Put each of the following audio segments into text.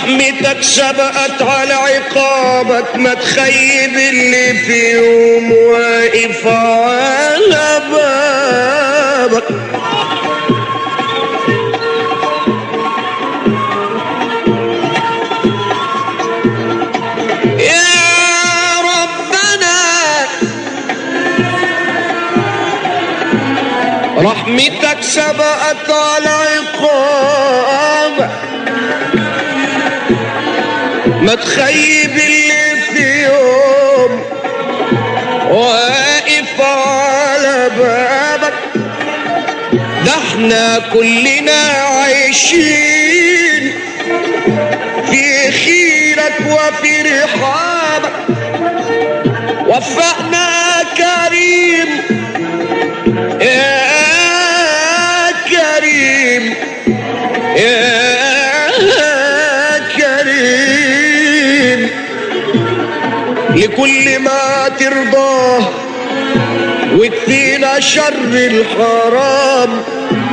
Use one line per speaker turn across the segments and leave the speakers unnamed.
رحمتك سبقت على عقابك ما تخيب اللي في يوم واقف على بابك يا ربنا رحمتك سبقت على عقابك ما تخيب اللي في يوم واقف على بابك ده احنا كلنا عايشين في خيرك وفي رحابك وفقنا كريم يا كريم يا كريم لكل ما ترضاه واكفينا شر الحرام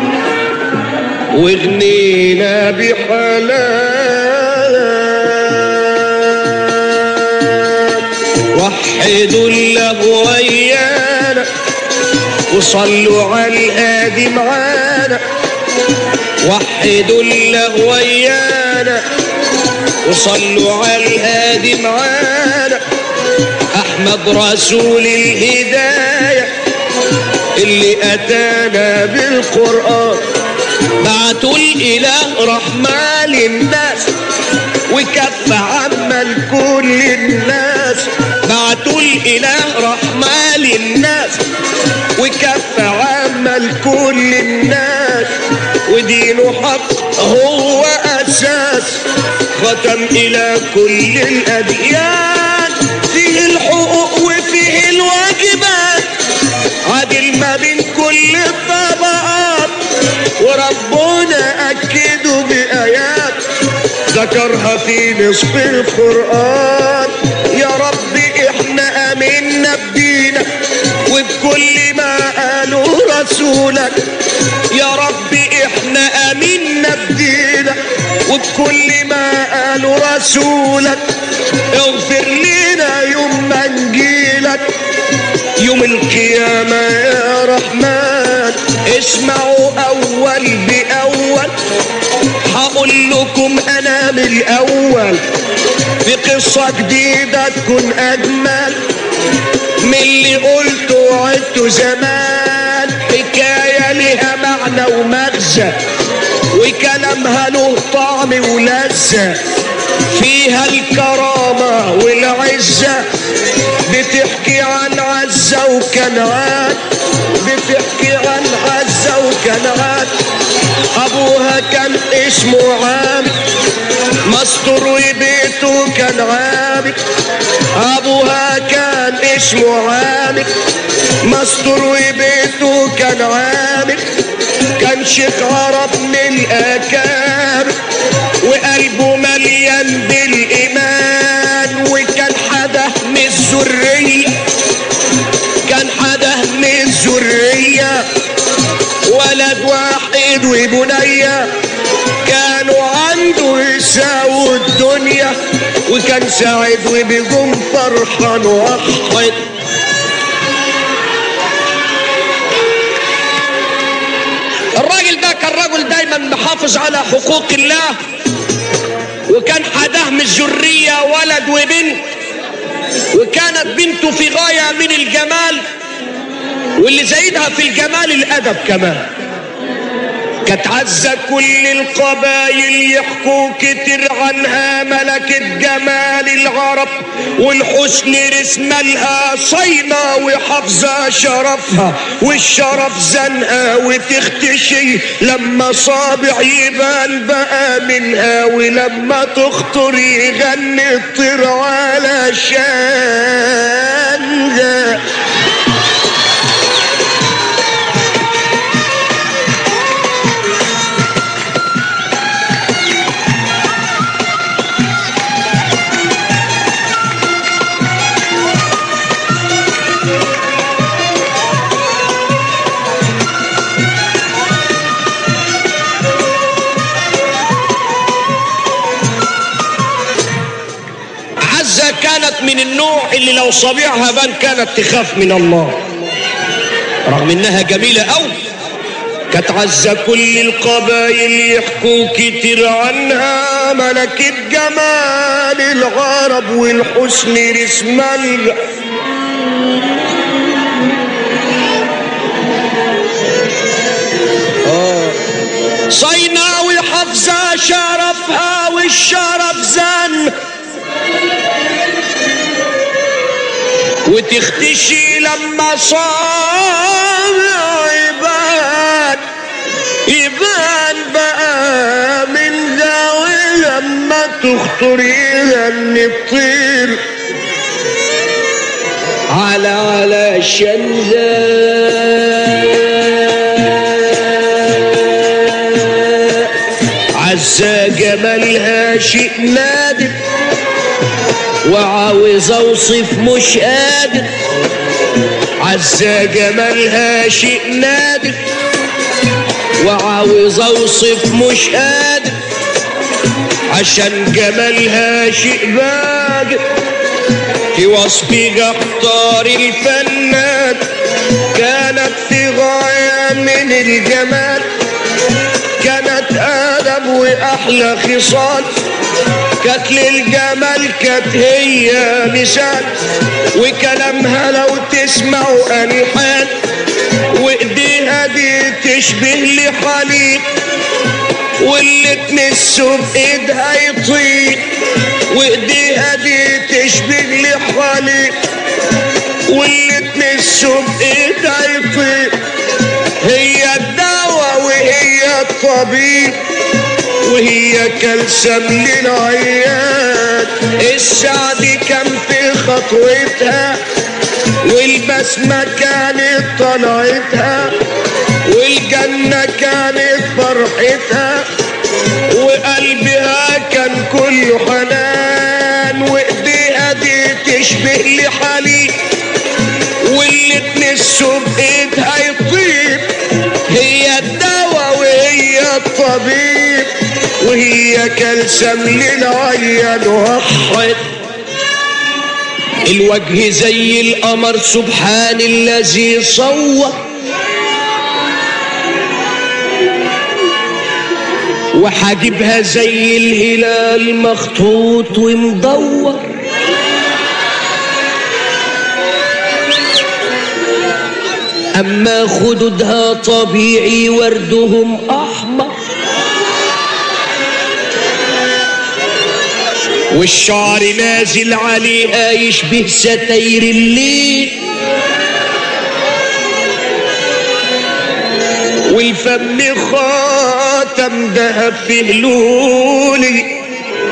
واغنينا بحلال وحدوا الله ويانا وصلوا على الهادي معانا وحدوا الله ويانا وصلوا على الهادي معانا احمد رسول الهدايه اللي اتانا بالقران بعتوا الاله رحمه للناس وكف عمل كل الناس بعتوا الاله رحمه للناس وكف عمل كل الناس ودينه حق هو اساس ختم الى كل الاديان فيه الحقوق وفيه الواجبات عادل ما بين كل الطبقات وربنا اكده بايات ذكرها في نصف القران يا رب احنا امنا بدينك وبكل ما قاله رسولك يا رب احنا امنا بدينك وبكل ما قاله رسولك اغفر لنا يوم ما نجيلك يوم القيامة يا رحمن اسمعوا أول بأول هقول لكم أنا من الأول في قصة جديدة تكون أجمل من اللي قلته وعدته زمان حكاية لها معنى ومغزى وكلامها له طعم ولذة فيها الكرامة والعزة بتحكي عن عزة وكنعان بتحكي عن عزة وكنعان أبوها كان اسمه عامر مستور وبيته كان عامر أبوها كان اسمه عامر مستور وبيته كان عامر كان شيخ عرب من الأكابر وقلبه مليان بالإيمان وكان حدا من الذرية كان حدا من الذرية ولد واحد وبنية كانوا عنده يساووا الدنيا وكان سعيد وبيقوم فرحان واحد الراجل ده كان رجل دايما محافظ على حقوق الله وكان حداه من الذرية ولد وبنت وكانت بنته في غاية من الجمال واللي زايدها في الجمال الأدب كمان كانت عزة كل القبايل يحكوا كتير عنها ملكة جمال العرب والحسن رسم لها صينة وحافظة شرفها والشرف زنقة وتختشي لما صابع يبان بقى منها ولما تخطر يغني الطير على شانها كانت من النوع اللي لو صبيعها بان كانت تخاف من الله رغم انها جميلة قوي كانت عزة كل القبايل يحكوا كتير عنها ملكة جمال العرب والحسن رسم الج- صيناوي حافظة شرفها والشرف زن وتختشي لما صار يبان يبان بقى من زاوية لما تخطر يغني بطير على على شنزاء عزة جمالها شيء نادر وعاوز اوصف مش قادر عزة جمالها شيء نادر وعاوز اوصف مش قادر عشان جمالها شيء باقر في وصفي اختار الفنان كانت في غاية من الجمال كانت آدب وأحلى خصال كانت للجمال كانت هي مثال وكلامها لو تسمعوا ألحان وإيديها دي تشبه لحليب واللي تمسه بإيدها يطير وإيديها دي تشبه لحليب واللي تمسه بإيدها يطير هي الدواء وهي الطبيب وهي كالسم للعيان السعد كان في خطوتها والبسمة كانت طلعتها والجنة كانت فرحتها وقلبها كان كله حنان وايديها دي تشبه لحليب واللي تمسه بايدها يطيب هي الدواء وهي الطبيب وهي كالسم للعيان وحد الوجه زي القمر سبحان الذي صور وحاجبها زي الهلال مخطوط ومدور أما خدودها طبيعي وردهم أحمر والشعر نازل عليها يشبه ستاير الليل والفم خاتم دهب في هلولي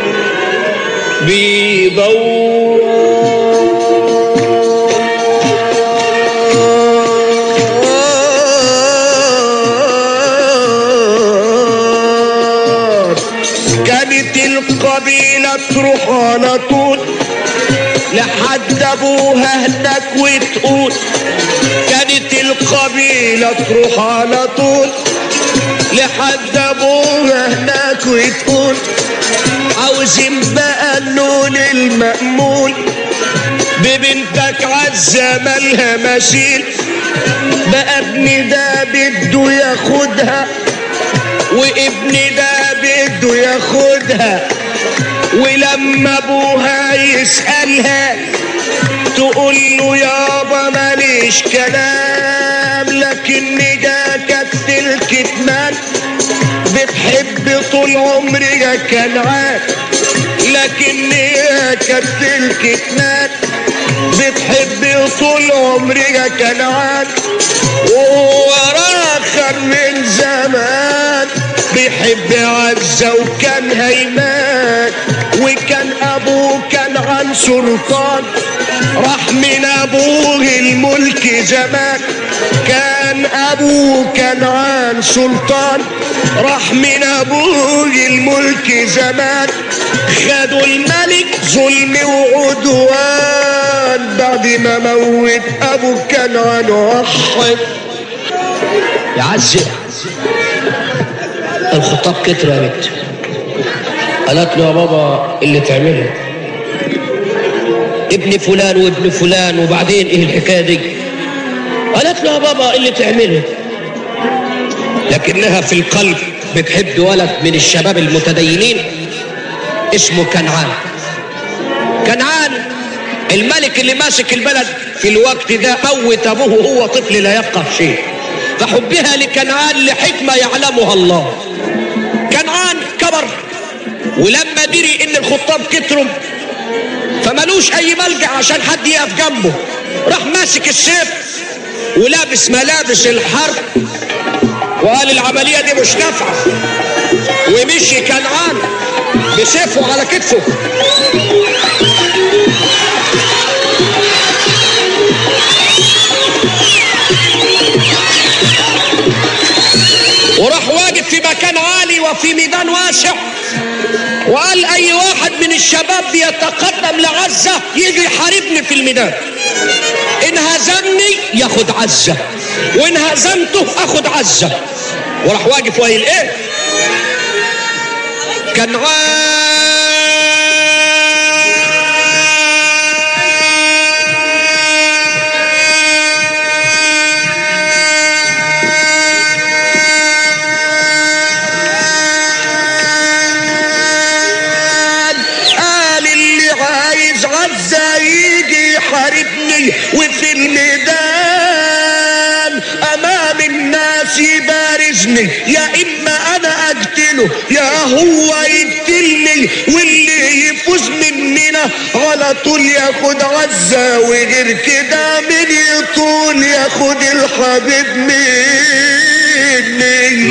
بيدور كانت القبيلة تروح على طول لحد ابوها هناك وتقول كانت القبيلة تروح على طول لحد ابوها هناك وتقول عاوزين بقى النون المأمول ببنتك عزة مالها مثيل بقى ابني ده بده ياخدها وابني ده بده ياخدها ولما ابوها يسألها تقول له يابا ماليش كلام لكني ده كانت الكتمان بتحب طول عمري يا كنعان لكني كانت الكتمان بتحب طول عمري يا كنعان وهو راخر من زمان بيحب عزة وكان هيمان وكان ابوه كان عن سلطان راح من ابوه الملك زمان كان ابوه كان عن سلطان راح من ابوه الملك زمان خدوا الملك ظلم وعدوان بعد ما موت ابو كنعان وحد يا عزة الخطاب كتر يا بنت قالت له يا بابا اللي تعمله ابن فلان وابن فلان وبعدين ايه الحكايه دي قالت له يا بابا اللي تعمله لكنها في القلب بتحب ولد من الشباب المتدينين اسمه كنعان كنعان الملك اللي ماسك البلد في الوقت ده موت ابوه وهو طفل لا يفقه شيء فحبها لكنعان لحكمه يعلمها الله كنعان كبر ولما دري ان الخطاب كتروا فملوش اي ملجا عشان حد يقف جنبه راح ماسك السيف ولابس ملابس الحرب وقال العمليه دي مش نافعه ومشي كنعان بسيفه على كتفه وراح واقف في مكان عالي وفي ميدان واسع وقال اي واحد من الشباب بيتقدم لعزة يجي يحاربني في الميدان ان هزمني ياخد عزة وان هزمته اخد عزة وراح واقف وقايل ايه كان قال اللي عايز عزة يجي يحاربني وفي الميدان امام الناس يبارزني يا اما انا اقتله يا هو يقتلني واللي يفوز مننا على طول ياخد عزة وغير كده من يطول ياخد الحبيب مني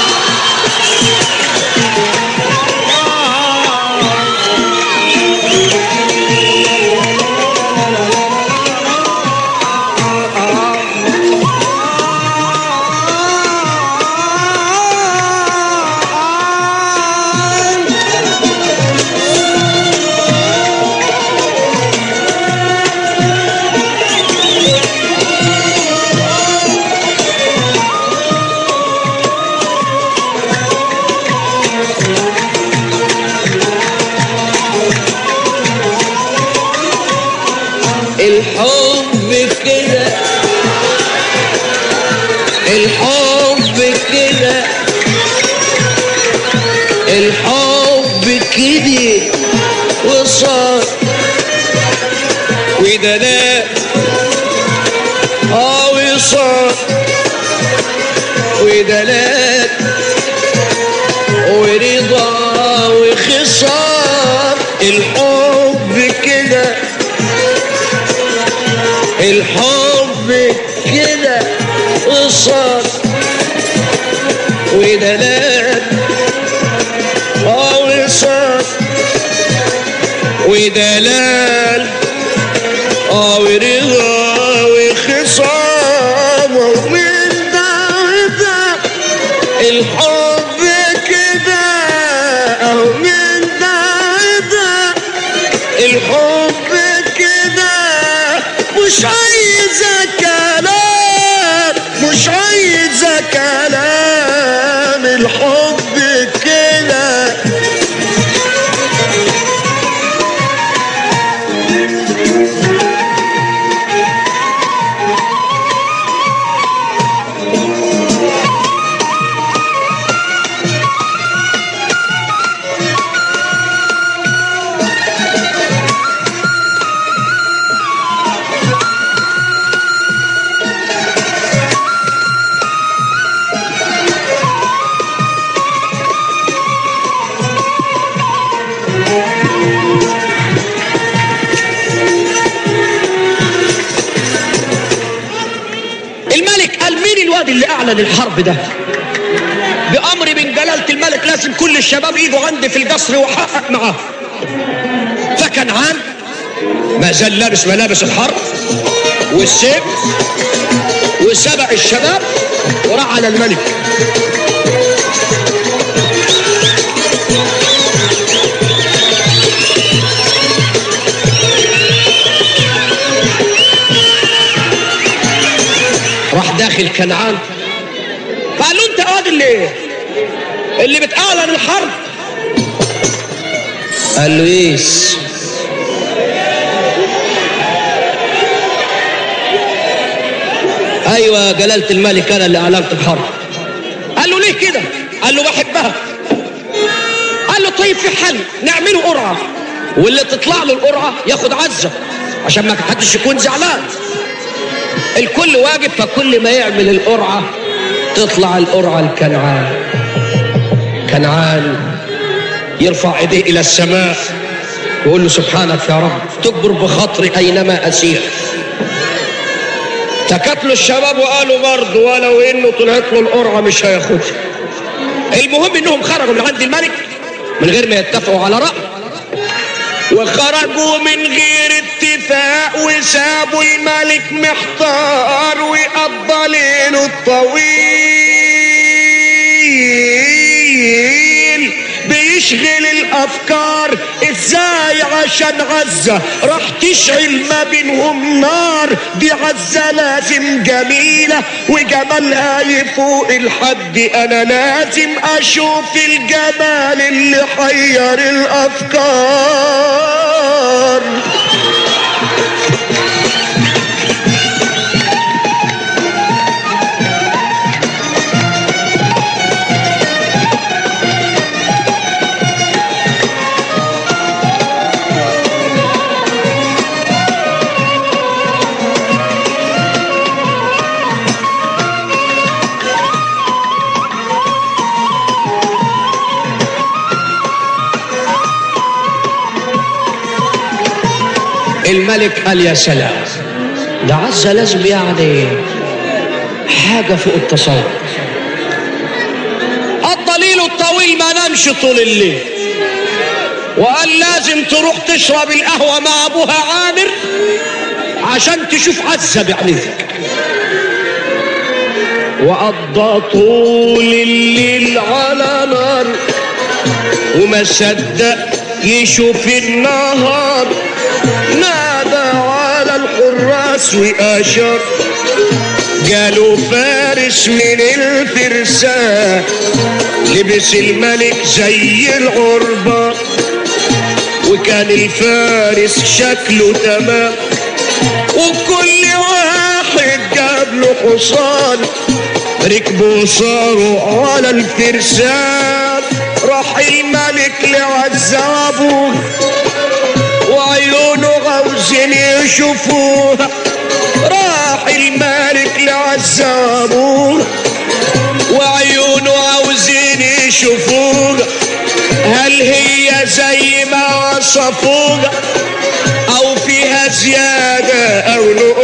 الحب كده الحب كده الحب كده وصار وده لا اه وصار وده لا ورضا وخسار الحب كده الحب كده قصر ودلال اه وصار ودلال اه ورضا وخصام ومن ده وده الحب كده اه من ده وده الحب كده مش عايزة كلام مش عايزة كلام الحب كده الملك قال مين الواد اللي اعلن الحرب ده بامر من جلاله الملك لازم كل الشباب يجوا عندي في القصر واحقق معاه فكنعان ما زال لابس ملابس الحرب والسيف وسبق الشباب وراح على الملك راح داخل كنعان فقال له انت قاعد اللي اللي بتعلن الحرب قال له ايش ايوه جلالة الملك انا اللي اعلنت الحرب قال له ليه كده قال له بحبها قال له طيب في حل نعمله قرعة واللي تطلع له القرعة ياخد عزة عشان ما حدش يكون زعلان الكل واجب فكل ما يعمل القرعة تطلع القرعة الكنعان كنعان يرفع ايديه الى السماء ويقول له سبحانك يا رب تكبر بخاطري اينما اسير تكتلوا الشباب وقالوا برضه ولو انه طلعت له القرعه مش هياخدها المهم انهم خرجوا من عند الملك من غير ما يتفقوا على راي وخرجوا من غير اتفاق وسابوا الملك محتار وقضى ليله الطويل بيشغل الافكار ازاي عشان غزة راح تشعل ما بينهم نار دي غزة لازم جميلة وجمالها يفوق الحد انا لازم اشوف الجمال اللي حير الافكار الملك قال يا سلام ده عزة لازم يعني حاجة فوق التصور الضليل الطويل ما نامش طول الليل وقال لازم تروح تشرب القهوة مع أبوها عامر عشان تشوف عزة بعينيك وقضى طول الليل على نار وما صدق يشوف النهار نادى على الحراس وأشار قالوا فارس من الفرسان لبس الملك زي العربة وكان الفارس شكله تمام وكل واحد جاب له حصان ركبوا صاروا على الفرسان راح الملك لعذابه وعيونه غوزين يشوفوها راح الملك لعذابه وعيونه عاوزين يشوفوها هل هي زي ما وصفوها او فيها زيادة او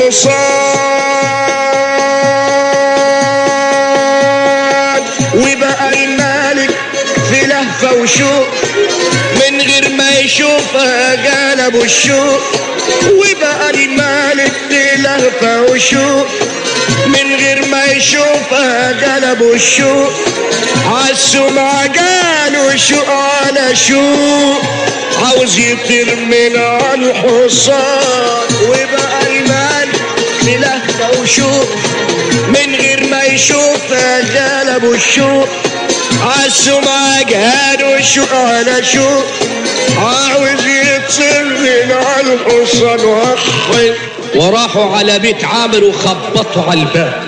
نقصان وبقى الملك في لهفة وشوق من غير ما يشوفها قلبوا الشوق وبقى الملك في لهفة وشوق من غير ما يشوفها قلبوا الشوق عالسمعة قالوا شوق على شوق عاوز يطير من على الحصان وبقى الملك في لهفة وشوق من غير ما يشوفها قلبوا الشوق عالسمعة قالوا شوق على شوق عاوز يطير من على الحصان وأخي وراحوا على بيت عامر وخبطوا على الباب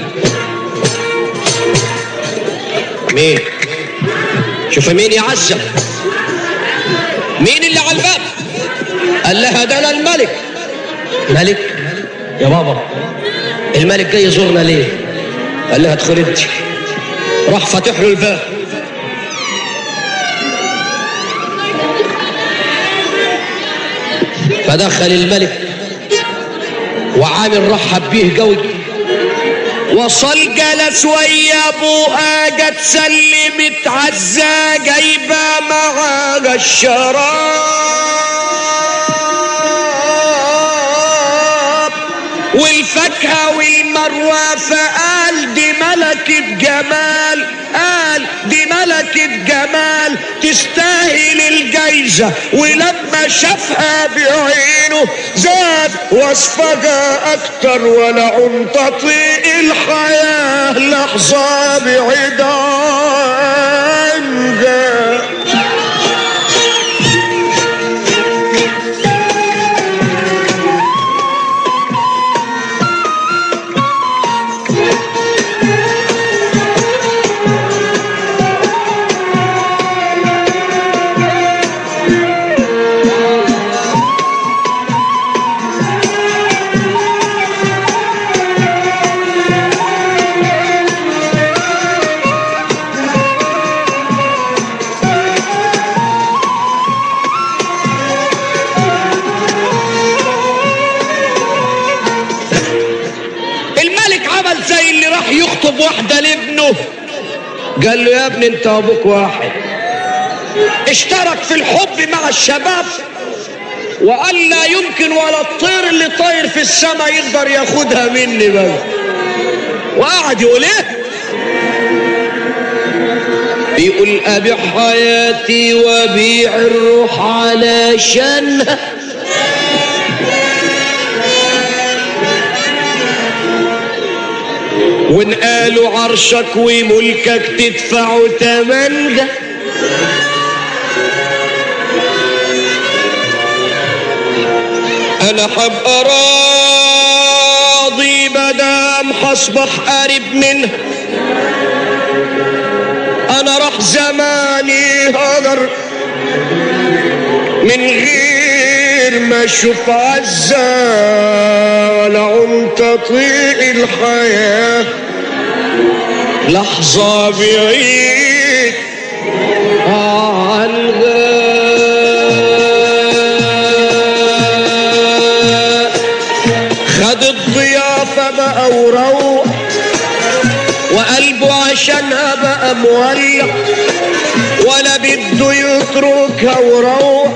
مين شوف مين يا عزة مين اللي على الباب قال لها ده أنا الملك ملك يا بابا الملك جاي يزورنا ليه قال لها ادخل انت راح فاتح له الباب فدخل الملك وعامل رحب بيه قوي وصل جلس ويا ابوها جت سلمت عزة جايبة معاها الشراب والفاكهة والمروة فقال دي ملكة جمال قال دي ملكة جمال تستاهل الجايزة ولما شافها بعينه زاد وصفها أكتر ولا عم تطيق الحياة لحظة بعيد عنها يخطب واحدة لابنه قال له يا ابني انت ابوك واحد اشترك في الحب مع الشباب وقال لا يمكن ولا الطير اللي طاير في السماء يقدر ياخدها مني بقى وقعد يقول ايه بيقول ابيع حياتي وبيع الروح علشانها وان قالوا عرشك وملكك تدفعوا تمنجة انا حبقى راضي مدام حصبح قريب منها انا راح زماني هدر من غير ما اشوف عزة ولا عمت اطيق الحياة لحظة بعيد عن غاب خد الضيافة بقى وروح وقلبه عشانها بقى مولع ولا بده يتركها وروح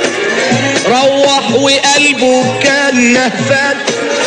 روح وقلبه كان نهفان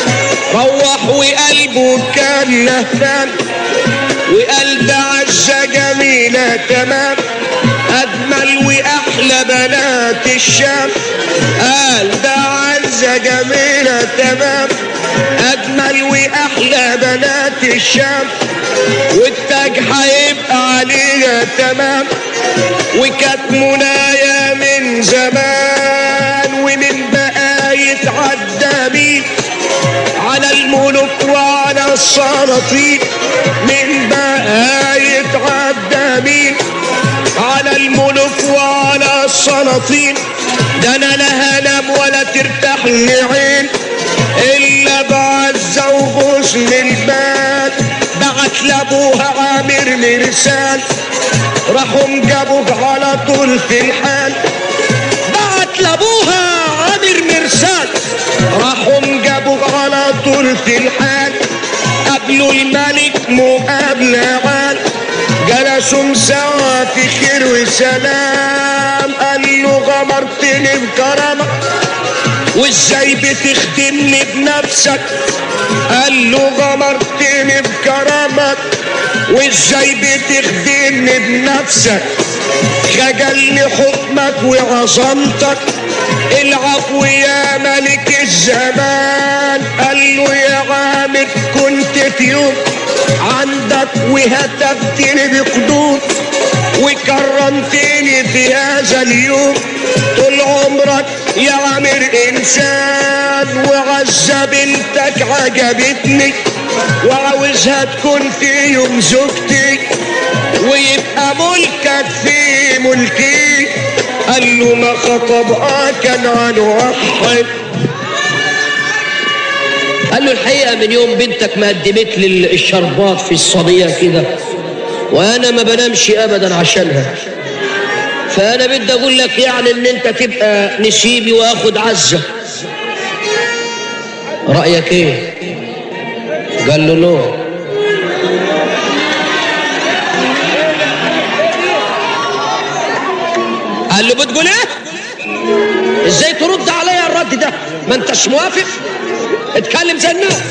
روح وقلبه كان نهفان وقال ده عزة جميلة تمام أجمل وأحلى بنات الشام قال ده عزة جميلة تمام أجمل وأحلى بنات الشام والتاج هيبقى عليها تمام وكانت منايا من زمان ومن بقاية عدامين على الملوك وعلى السلاطين من بقاية عدامين على الملوك وعلى السلاطين ده انا لا هنام ولا ترتاح العين الا بعزة وغصن البال بعت لابوها عامر مرسال راحوا جابوه على طول في الحال بعت لابوها عامر مرسال راحوا جابوه على طول في الحال قابلوا الملك مقابلة عال جلسوا سوا في خير وسلام قال له غمرتني بكرمك وازاي بتخدمني بنفسك قال له غمرتني بكرمك وازاي بتخدمني بنفسك خجلني حكمك وعظمتك العفو يا ملك الزمان قال له يا عامر كنت في يوم عندك وهتفتني بقدود وكرمتني في هذا اليوم طول عمرك يا عامر انسان وعز بنتك عجبتني وعاوزها تكون في يوم زوجتي ويبقى ملكك في ملكي قال له ما خطبها كان عن واحد قال له الحقيقة من يوم بنتك ما قدمت لي الشربات في الصينية كده وأنا ما بنامش أبدا عشانها فأنا بدي أقول لك يعني إن أنت تبقى نسيبي وآخد عزة رأيك إيه؟ قال له نو قال له بتقول ايه ازاي ترد عليا الرد ده ما انتش موافق اتكلم زي الناس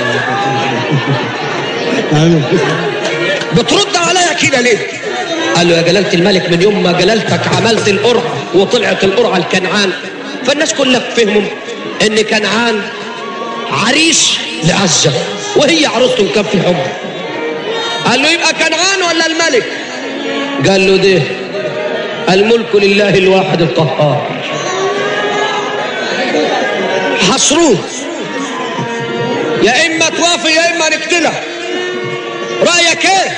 بترد عليا كده ليه قال له يا جلالة الملك من يوم ما جلالتك عملت القرعة وطلعت القرعة لكنعان فالناس كلها فهموا ان كنعان عريس لعزة وهي عروسته كان في حب قال له يبقى كنعان ولا الملك قال له ده الملك لله الواحد القهار حصروه يا اما توافق يا اما نقتله رايك ايه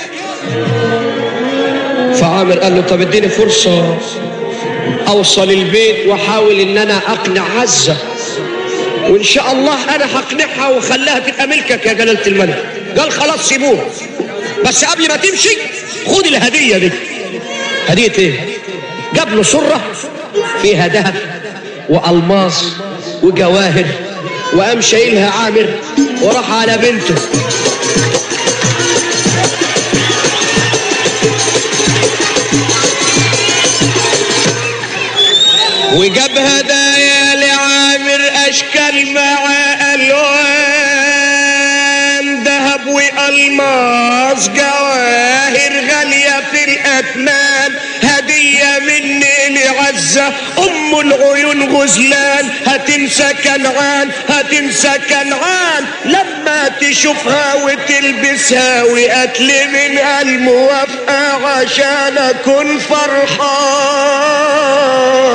فعامر قال له طب اديني فرصه اوصل البيت واحاول ان انا اقنع عزه وان شاء الله انا هقنعها واخليها تبقى ملكك يا جلاله الملك قال خلاص سيبوه بس قبل ما تمشي خد الهديه دي هديه ايه جاب له سره فيها ذهب والماس وجواهر وقام شايلها عامر وراح على بنته وجاب هدايا لعامر اشكال مع الوان ذهب والماس جواهر غاليه في الاثمان هديه مني لعزه ام العيون غزلان هتنسى كنعان هتنسى كنعان لما تشوفها وتلبسها وقتل من الموافقه عشان اكون فرحان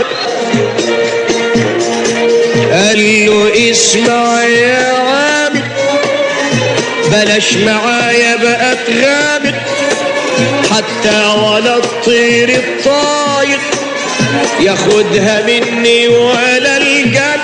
قال له اسمع يا عامر بلاش معايا بقى تغامر حتى ولا الطير الطاير ياخدها مني ولا الجد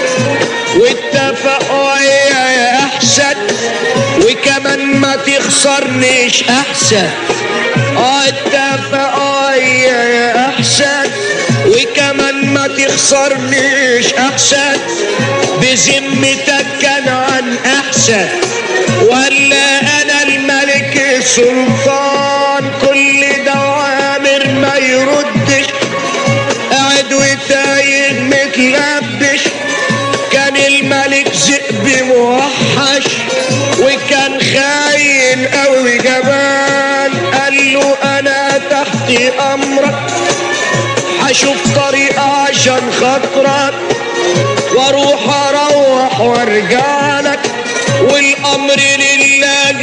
واتفقوا يا احسن وكمان ما تخسرنيش احسن اه اتفقوا يا احسن وكمان ما تخسرنيش احسن بذمتك كان عن احسن ولا انا الملك السلطان كل دوامر ما يردش قاعد وتايه متلبش كان الملك ذئب موحش وكان خاين قوي جبان قال له انا تحت امرك هشوف طريقة عشان خاطرك واروح اروح وارجع لك والامر لله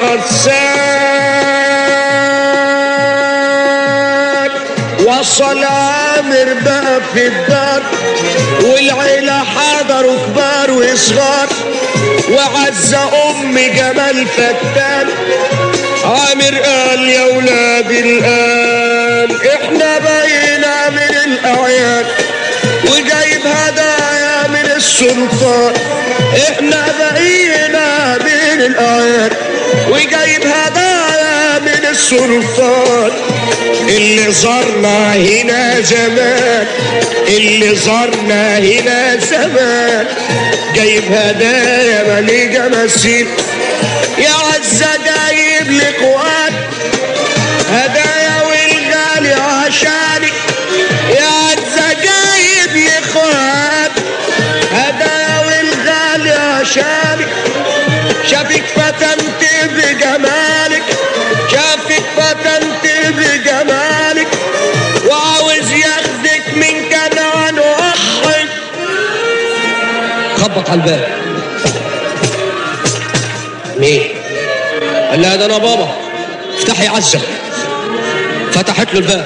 الحسان وصل عامر بقى في الدار والعيلة حضروا كبار وصغار وعز ام جمال فتان عامر قال يا ولاد الان احنا بقينا من الاعياد وجايب هدايا من السلطان احنا بقينا من الاعياد وجايب هدايا من السلطان اللي زارنا هنا زمان اللي زارنا هنا زمان جايب هدايا مليجة مسير يا عزة جايب لقوات هدايا والغالي عشانك يا عزة جايب لقوات هدايا والغالي عشانك شافك فتنت بجمالك شافك فتنت بجمالك وعاوز ياخدك من كنعان وحد خبط على الباب مين؟ قال لها ده انا بابا افتحي عزه فتحت له الباب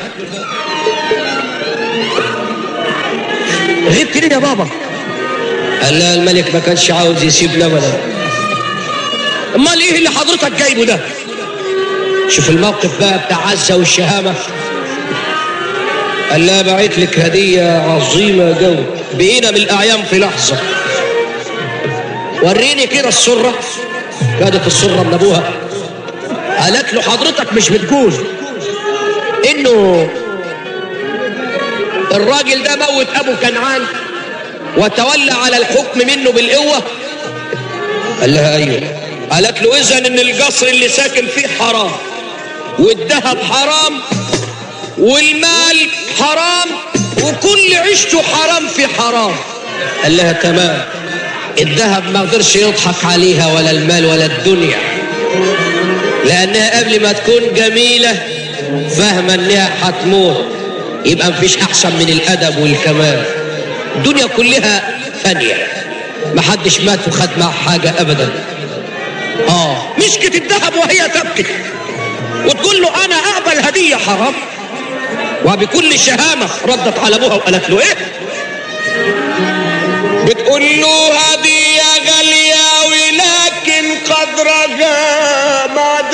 غبت ليه يا بابا؟ قال لها الملك ما كانش عاوز يسيبنا ابدا امال ايه اللي حضرتك جايبه ده؟ شوف الموقف بقى بتاع عزه والشهامه قال لها بعت لك هديه عظيمه جو بقينا من الاعيان في لحظه وريني كده السره كادت السره من ابوها قالت له حضرتك مش بتقول انه الراجل ده موت ابو كنعان وتولى على الحكم منه بالقوه قال لها ايوه قالت له اذا ان القصر اللي ساكن فيه حرام والذهب حرام والمال حرام وكل عيشته حرام في حرام قال لها تمام الذهب ما قدرش يضحك عليها ولا المال ولا الدنيا لانها قبل ما تكون جميله فاهمه انها هتموت يبقى مفيش احسن من الادب والكمال الدنيا كلها فانيه محدش مات وخد معه حاجه ابدا اه مسكت الذهب وهي تبكي وتقول له انا اقبل هديه حرام وبكل شهامه ردت على ابوها وقالت له ايه بتقول له هديه غاليه ولكن قدرها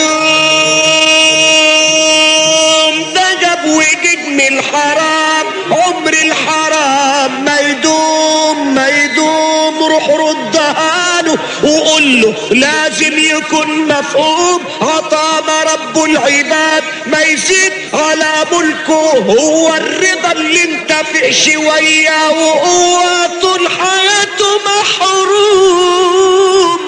معدوم ده جاب وجد من الحرام عمر الحرام ما يدوم ما يدوم روح ردها له وقول له لازم يكون مفهوم عطانا رب العباد ما يزيد على ملكه هو الرضا اللي انت في شويه وهو طول حياته محروم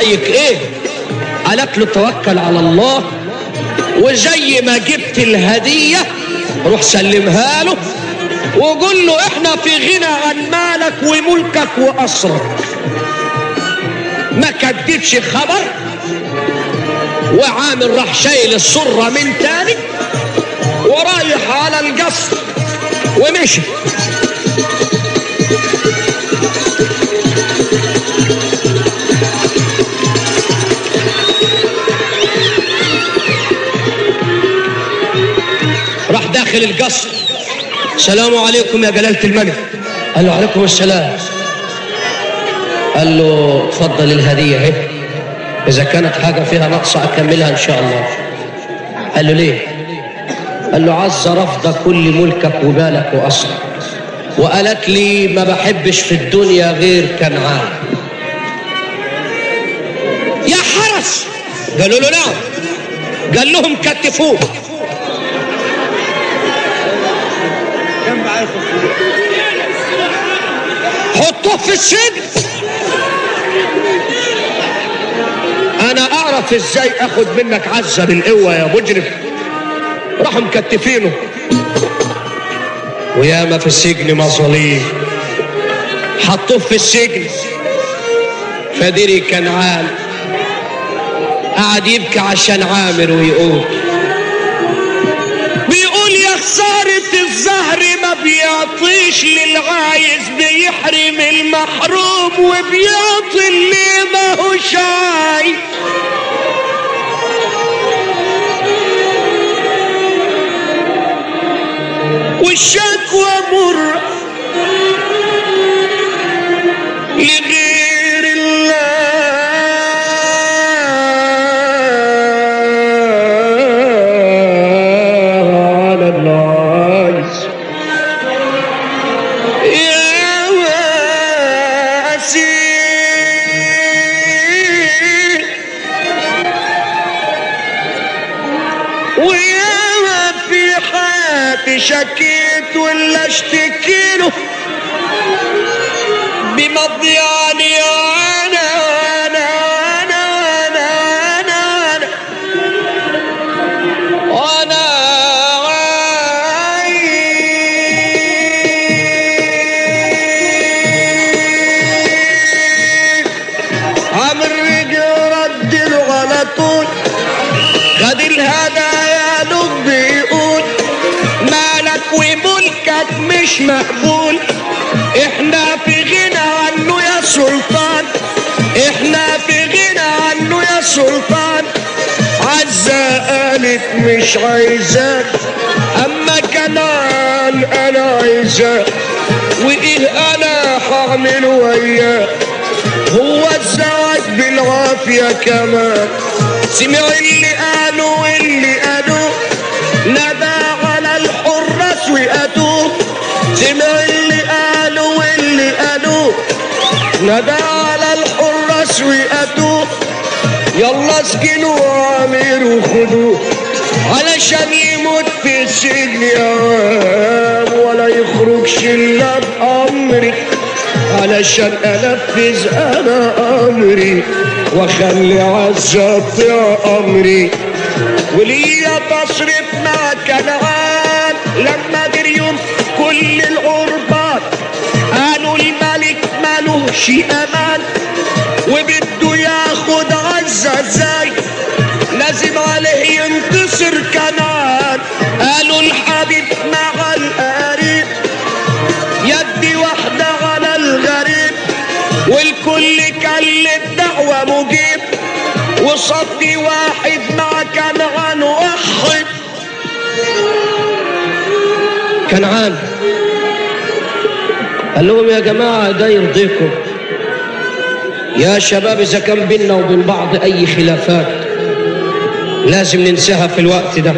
رايك ايه قالت له توكل على الله وزي ما جبت الهديه روح سلمها له وقول له احنا في غنى عن مالك وملكك واسرك ما كدتش خبر وعامل راح شايل السرة من تاني ورايح على القصر ومشي راح داخل القصر السلام عليكم يا جلالة الملك قال له عليكم السلام قال له اتفضل الهدية اهي إذا كانت حاجة فيها نقص أكملها إن شاء الله قال له ليه قال له عز رفض كل ملكك وبالك وأصلك وقالت لي ما بحبش في الدنيا غير كنعان يا حرس قالوا له نعم قال لهم كتفوه حطوه في السجن انا اعرف ازاي اخد منك عزة بالقوة يا مجرم راحوا مكتفينه وياما في السجن مظاليم حطوه في السجن فدري كنعان قعد يبكي عشان عامر ويقول بيقول يا خسارة الزهر ما بيعطيش للعايز بيحرم المحروم وبيعطي اللي ما هو شاي والشكوى مر لغير الله على الناس يا واسير ويا في حياتي شكيت ولا اشتكيله بمضياني انا انا انا انا انا انا وانا عايز عمر رد له على طول خد الهدايا له بيقول مالك وملكك مش مقبول احنا في غنى عنه يا سلطان احنا في غنى عنه يا سلطان عزة قالت مش عايزاك اما كمان انا عايزاك وايه انا هعمل وياك هو الزواج بالعافية كمان سمع اللي قالوا واللي قالوا ندى على الحراس وقتوه سمع اللي قالوا واللي قالوا ندى على الحراس وقتوه يلا اسكنوا عامر وخدوه علشان يموت في السجن يا وام ولا يخرجش الا بامري علشان انفذ انا امري واخلي عزة تطيع امري وليا تصرف مع كنعان لما جريهم كل العربات قالوا الملك مالوش امان وبده ياخد عزة ازاي لازم عليه ينتصر كنعان قالوا الحبيب مع القريب يدي واحدة على الغريب والكل كان للدعوة مجيب وصدي واحد مع كنعان وحد كنعان قال لهم يا جماعة ده يرضيكم يا شباب إذا كان بيننا وبين بعض أي خلافات لازم ننساها في الوقت ده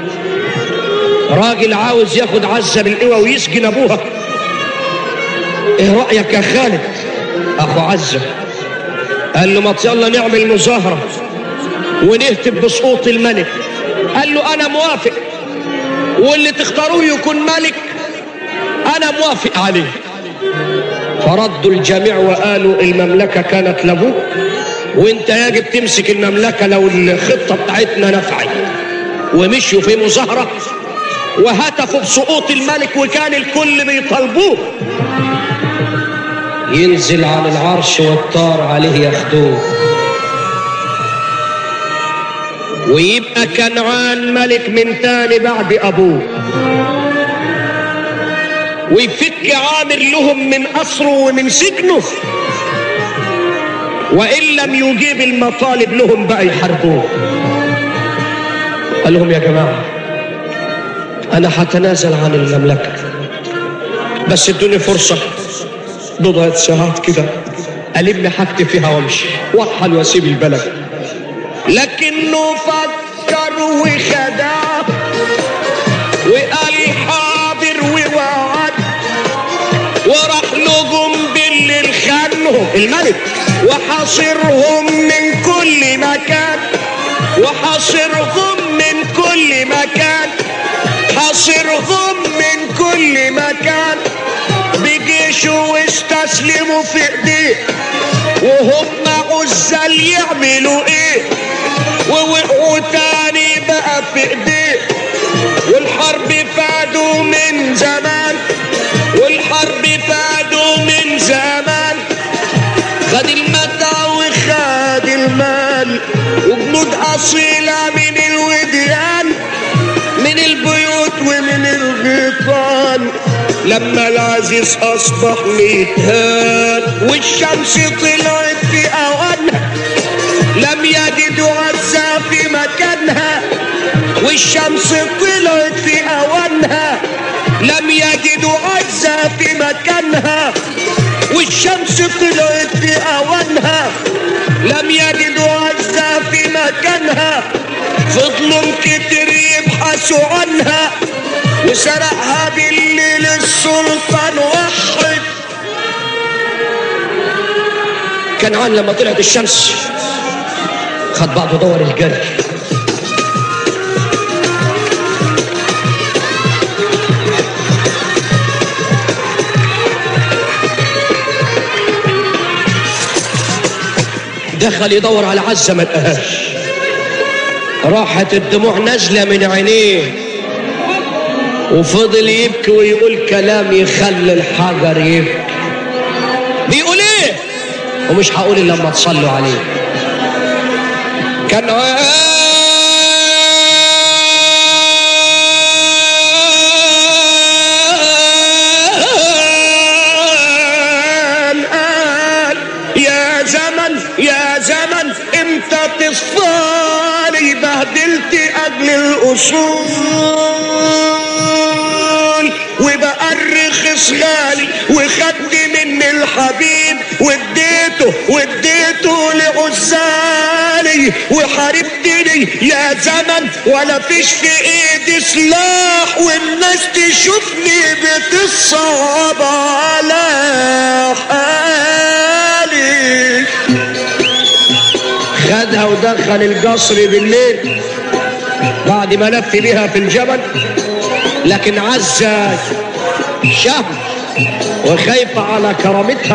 راجل عاوز ياخد عزة بالقوة ويسجن أبوها إيه رأيك يا خالد أخو عزة قال له ما يلا نعمل مظاهرة ونهتف بسقوط الملك قال له أنا موافق واللي تختاروه يكون ملك أنا موافق عليه فردوا الجميع وقالوا المملكة كانت لابوك وانت يجب تمسك المملكة لو الخطة بتاعتنا نفعت ومشوا في مظاهرة وهتفوا بسقوط الملك وكان الكل بيطالبوه ينزل عن العرش والطار عليه ياخدوه ويبقى كنعان ملك من تاني بعد ابوه ويفك عامر لهم من أسره ومن سجنه وإن لم يجيب المطالب لهم بقى يحاربوه قال لهم يا جماعة أنا هتنازل عن المملكة بس ادوني فرصة بضعة ساعات كده ألم حاجتي فيها وامشي وارحل واسيب البلد لكنه فكر وخدع وقال حاضر ووعد وراح لهم بالليل خانهم الملك وحاصرهم من كل مكان وحاصرهم من كل مكان حاصرهم من كل مكان بجيشه واستسلموا في ايديه وهم عزل يعملوا ايه ووقعوا تاني بقى في ايديه والحرب فادوا من زمان والحرب فادوا من زمان خد المتع وخد المال وجنود أصيلة من الوديان من البيوت ومن الغيطان لما العزيز أصبح ميتان والشمس طلعت في أوانها لم يجدوا عزة في مكانها والشمس طلعت في أوانها لم يجدوا عزة في مكانها والشمس طلعت في أوانها لم يجدوا عزة في مكانها فضلوا كتير يبحثوا عنها وسرقها بالليل السلطان وحد كنعان لما طلعت الشمس خد بعضه دور الجري دخل يدور على عزة ما لقاهاش راحت الدموع نازلة من عينيه وفضل يبكي ويقول كلام يخلي الحجر يبكي بيقول ايه ومش هقول الا لما تصلوا عليه كان قال قال يا زمن يا زمن امتى تصفالي بهدلت اجل الاصول وبأرخص غالي وخدت مني الحبيب واديته واديته لعزالي وحاربتني يا زمن ولا فيش في ايدي سلاح والناس تشوفني بتصعب على حالي خدها ودخل القصر بالليل بعد ما لف بها في الجبل لكن عزة شهر وخايفة على كرامتها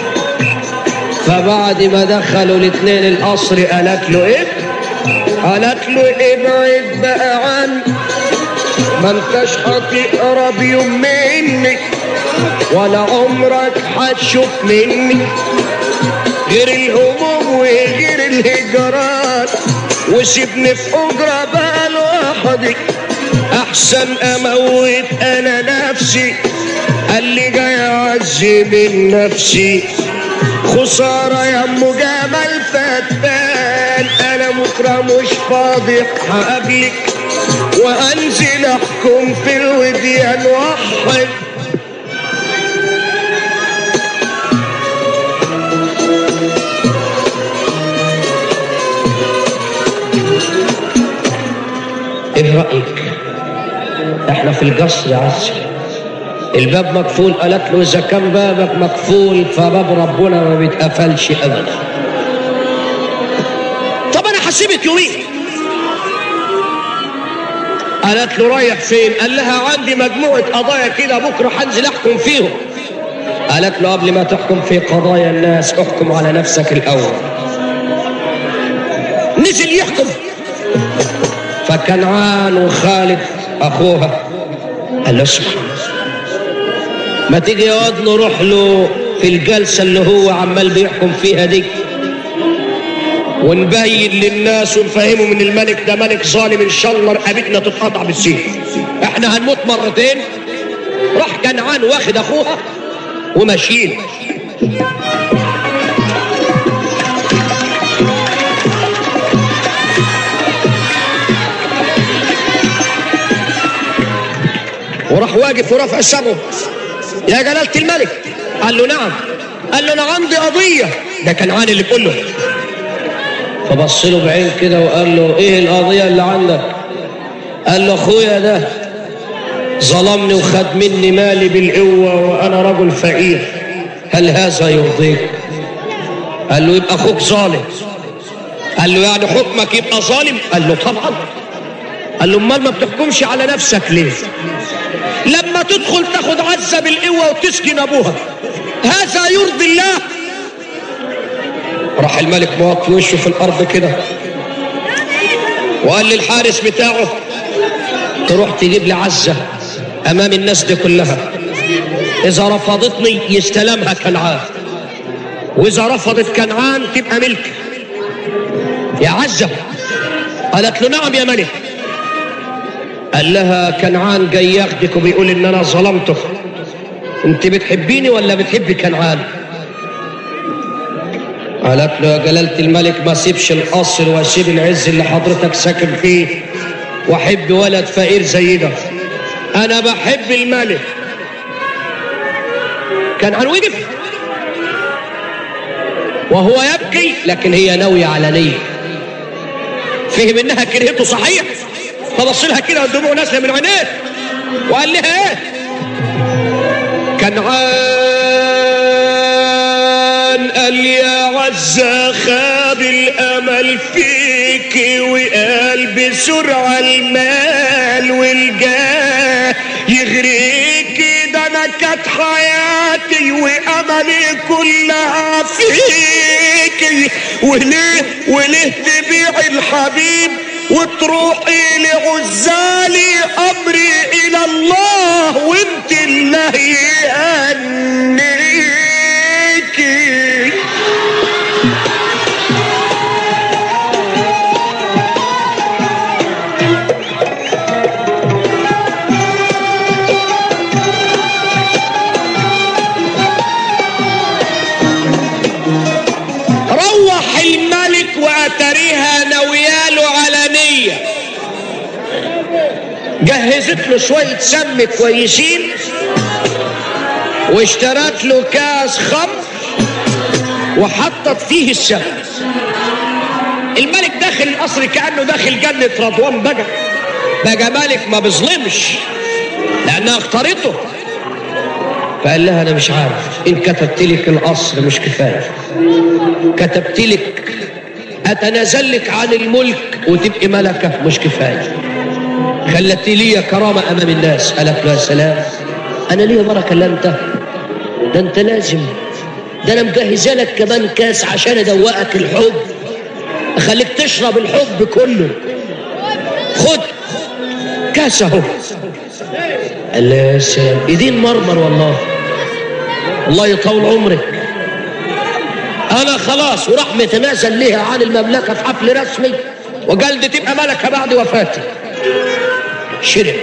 فبعد ما دخلوا الاثنين القصر قالت له ايه قالت له ابعد بقى عني ما انتش هتقرب يوم مني ولا عمرك هتشوف مني غير الهموم وغير الهجرات وسيبني في حجرة بقى لوحدي احسن اموت انا نفسي قال لي جاي اعزي من نفسي خسارة يا ام جمال فتان انا بكرة مش فاضي هقابلك وانزل احكم في الوديان واحد ايه رأيك احنا في القصر يا عزي الباب مقفول قالت له اذا كان بابك مقفول فباب ربنا ما بيتقفلش ابدا طب انا هسيبك يومين قالت له رايح فين قال لها عندي مجموعة قضايا كده بكرة هنزل احكم فيهم قالت له قبل ما تحكم في قضايا الناس احكم على نفسك الاول نزل يحكم فكنعان وخالد اخوها قال له اسمع ما تيجي يا واد نروح له في الجلسة اللي هو عمال بيحكم فيها دي ونبين للناس ونفهمه من الملك ده ملك ظالم ان شاء الله رقبتنا تتقطع بالسيف احنا هنموت مرتين راح كنعان واخد اخوها وماشيين وراح واقف ورافع سمعه يا جلالة الملك قال له نعم قال له انا عندي قضية ده كنعان اللي بيقول له فبص له بعين كده وقال له ايه القضية اللي عندك قال له اخويا ده ظلمني وخد مني مالي بالقوة وانا رجل فقير هل هذا يرضيك قال له يبقى اخوك ظالم قال له يعني حكمك يبقى ظالم قال له طبعا قال له امال ما بتحكمش على نفسك ليه لما تدخل تاخد عزة بالقوة وتسكن ابوها هذا يرضي الله راح الملك موطي وشه في الارض كده وقال للحارس بتاعه تروح تجيب لي عزة امام الناس دي كلها اذا رفضتني يستلمها كنعان واذا رفضت كنعان تبقى ملك يا عزة قالت له نعم يا ملك قال لها كنعان جاي ياخدك وبيقول ان انا ظلمته انت بتحبيني ولا بتحبي كنعان قالت له يا جلالة الملك ما سيبش القصر واسيب العز اللي حضرتك ساكن فيه واحب ولد فقير زي ده انا بحب الملك كنعان وقف وهو يبكي لكن هي ناوية على نية فهم انها كرهته صحيح فبص لها كده والدموع نازله من عينيه وقال لها ايه كنعان قال يا عزة خاب الامل فيك وقال بسرعة المال والجاه يغريك ده انا كانت حياتي واملي كلها فيك وليه وليه تبيع الحبيب وتروحي لعزالي امري الى الله وانت اللي يهنيكي روح الملك واتريها نوياله علانية جهزت له شوية سم كويسين واشترت له كاس خمر وحطت فيه السم الملك داخل القصر كأنه داخل جنة رضوان بقى بقى ملك ما بيظلمش لأنها اختارته فقال لها أنا مش عارف إن كتبت لك القصر مش كفاية كتبت لك أتنازل لك عن الملك وتبقي ملكة مش كفاية خلت لي كرامة أمام الناس قالت له يا سلام أنا ليا بركة لا أنت ده أنت لازم ده أنا مجهزة لك كمان كاس عشان أدوقك الحب أخليك تشرب الحب كله خد كاس أهو قال له يا سلام ايدين مرمر والله الله يطول عمرك انا خلاص وراح متنازل ليها عن المملكه في حفل رسمي وقال دي تبقى ملكه بعد وفاتي شرب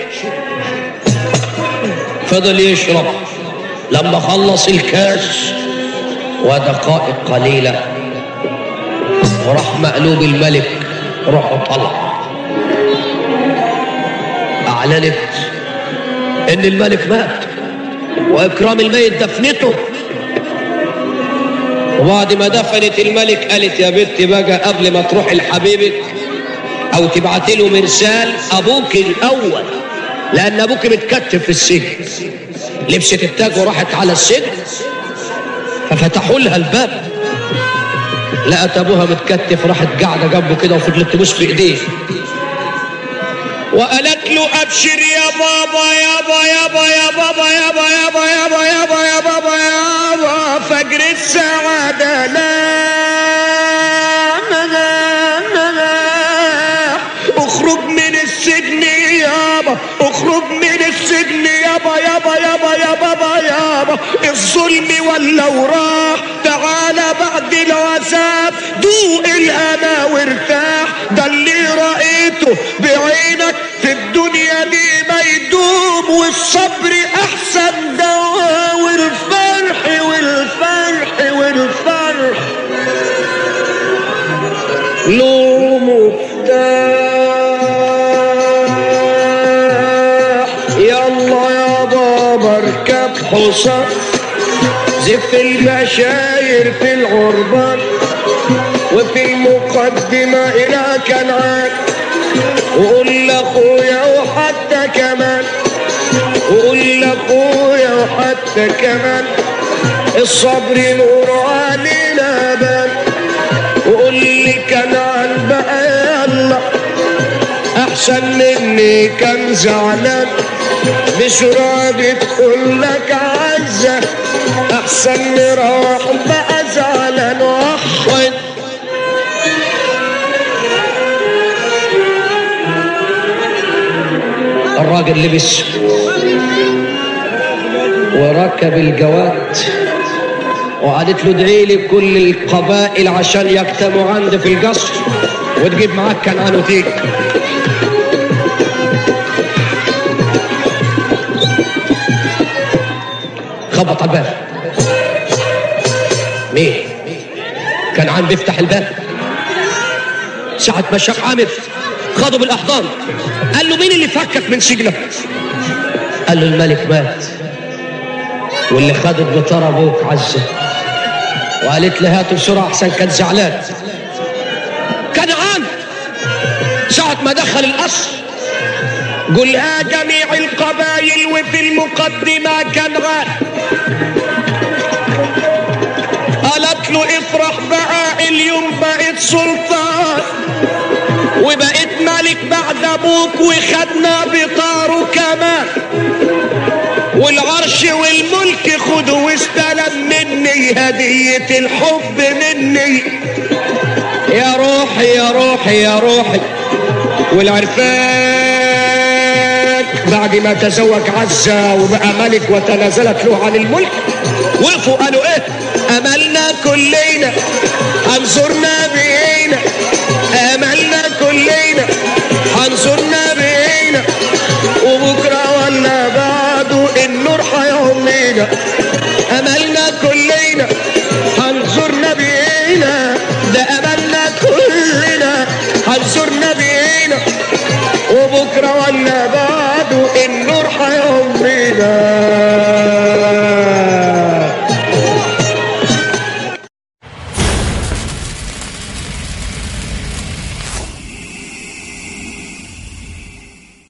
فضل يشرب لما خلص الكاس ودقائق قليله وراح مقلوب الملك روحه طلع اعلنت ان الملك مات واكرام الميت دفنته وبعد ما دفنت الملك قالت يا بنتي بقى قبل ما تروحي لحبيبك او تبعتي له مرسال ابوك الاول لان ابوك متكتف في السجن لبست التاج وراحت على السجن ففتحوا لها الباب لقت ابوها متكتف راحت قاعده جنبه كده وفضلت تبوس في ايديه وقالت له ابشر يا بابا يابا يابا يا بابا يابا يابا يابا يابا يا بابا يابا فجر السعادة لا يابا يابا الظلم ولا وراح تعالى بعد العذاب دوق الانا وارتاح ده اللي رأيته بعينك في الدنيا دي ما يدوم والصبر احسن دواء والفرح والفرح والفرح له مفتاح يلا يا بابا اركب حصان زف البشاير في الغربان وفي المقدمة إلى كنعان وقول لأخويا وحتى كمان وقول لأخويا وحتى كمان الصبر نور علينا بان وقول لي كنعان بقى يلا أحسن مني كان زعلان مش راضي تقول لك عزة أحسن نروح بقى زعلان وحوين الراجل لبس وركب الجواد وقالت له ادعي لي كل القبائل عشان يجتمعوا عندي في القصر وتجيب معاك كنعان وتيجي خبط على الباب مين كان عم بيفتح الباب ساعة ما شاف عامر خده بالاحضان قال له مين اللي فكك من سجنك قال له الملك مات واللي خد البطار ابوك عزه وقالت له هاته بسرعه احسن كان زعلان كنعان ساعة ما دخل القصر قلها جميع القبائل وفي المقدمة كنعان قالت له افرح بقى اليوم بقيت سلطان وبقيت ملك بعد ابوك وخدنا بطاره كمان والعرش والملك خده واستلم مني هدية الحب مني يا روحي يا روحي يا روحي والعرفان بعد ما تزوج عزة وبقى ملك وتنازلت له عن الملك وقفوا قالوا ايه املنا كلنا انظرنا بينا املنا كلنا انظرنا بينا وبكره ولا بعده النور هيهمنا املنا كلنا هنزورنا بينا ده املنا كلنا هنزورنا بينا وبكره ولا بعده النور هيهمنا